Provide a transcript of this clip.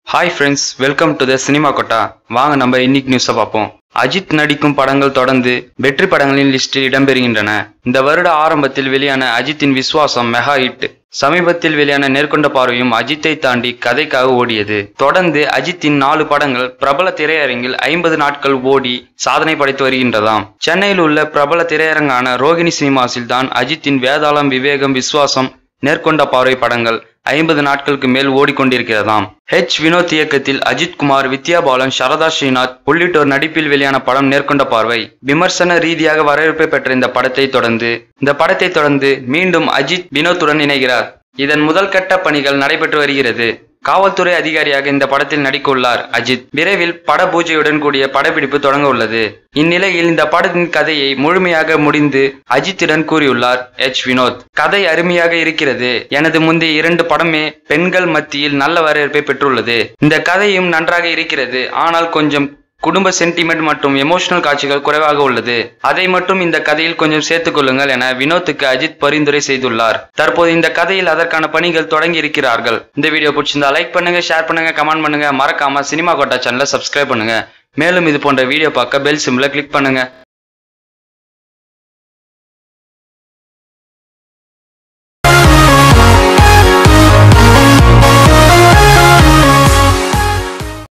hi friends welcome to the cinema கொட்டா வாங்க நம்ம இன்னைக்கு நியூஸை பார்ப்போம் அஜித் நடிக்கும் படங்கள் தொடர்ந்து வெற்றி படங்களின் லிஸ்டில் இடம்பெறுகின்றன இந்த வருட ஆரம்பத்தில் வெளியான அஜித்தின் விஸ்வாசம் மெகா ஹிட் சமீபத்தில் வெளியான நேர்கொண்ட பார்வையும் அஜித்தை தாண்டி கதைக்காக ஓடியது தொடர்ந்து அஜித்தின் நாலு படங்கள் பிரபல திரையரங்கில் ஐம்பது நாட்கள் ஓடி சாதனை படைத்து வருகின்றதாம் சென்னையில் உள்ள பிரபல திரையரங்கான ரோகிணி சினிமாஸில் தான் அஜித்தின் வேதாளம் விவேகம் விஸ்வாசம் நேர்கொண்ட பார்வை படங்கள் ஐம்பது நாட்களுக்கு மேல் ஓடிக்கொண்டிருக்கிறதாம் ஹெச் வினோத் இயக்கத்தில் அஜித் குமார் வித்யா பாலன் சரதா ஸ்ரீநாத் உள்ளிட்டோர் நடிப்பில் வெளியான படம் நேர்கொண்ட பார்வை விமர்சன ரீதியாக வரவேற்பை பெற்ற இந்த படத்தை தொடர்ந்து இந்த படத்தை தொடர்ந்து மீண்டும் அஜித் வினோத்துடன் இணைகிறார் இதன் முதல் கட்ட பணிகள் நடைபெற்று வருகிறது காவல்துறை அதிகாரியாக இந்த படத்தில் நடிக்க உள்ளார் அஜித் விரைவில் பட பூஜையுடன் கூடிய படப்பிடிப்பு தொடங்க உள்ளது இந்நிலையில் இந்த படத்தின் கதையை முழுமையாக முடிந்து அஜித்துடன் கூறியுள்ளார் எச் வினோத் கதை அருமையாக இருக்கிறது எனது முந்தைய இரண்டு படமே பெண்கள் மத்தியில் நல்ல வரவேற்பை பெற்றுள்ளது இந்த கதையும் நன்றாக இருக்கிறது ஆனால் கொஞ்சம் குடும்ப சென்டிமெண்ட் மற்றும் எமோஷனல் காட்சிகள் குறைவாக உள்ளது அதை மட்டும் இந்த கதையில் கொஞ்சம் சேர்த்துக் கொள்ளுங்கள் என வினோத்துக்கு அஜித் பரிந்துரை செய்துள்ளார் தற்போது இந்த கதையில் அதற்கான பணிகள் தொடங்கி இருக்கிறார்கள் இந்த வீடியோ பிடிச்சிருந்தா லைக் பண்ணுங்க ஷேர் பண்ணுங்க கமெண்ட் பண்ணுங்க மறக்காம சினிமா கோட்டா சேனலை சப்ஸ்கிரைப் பண்ணுங்க மேலும் இது போன்ற வீடியோ பார்க்க பெல் சிம்ல கிளிக் பண்ணுங்க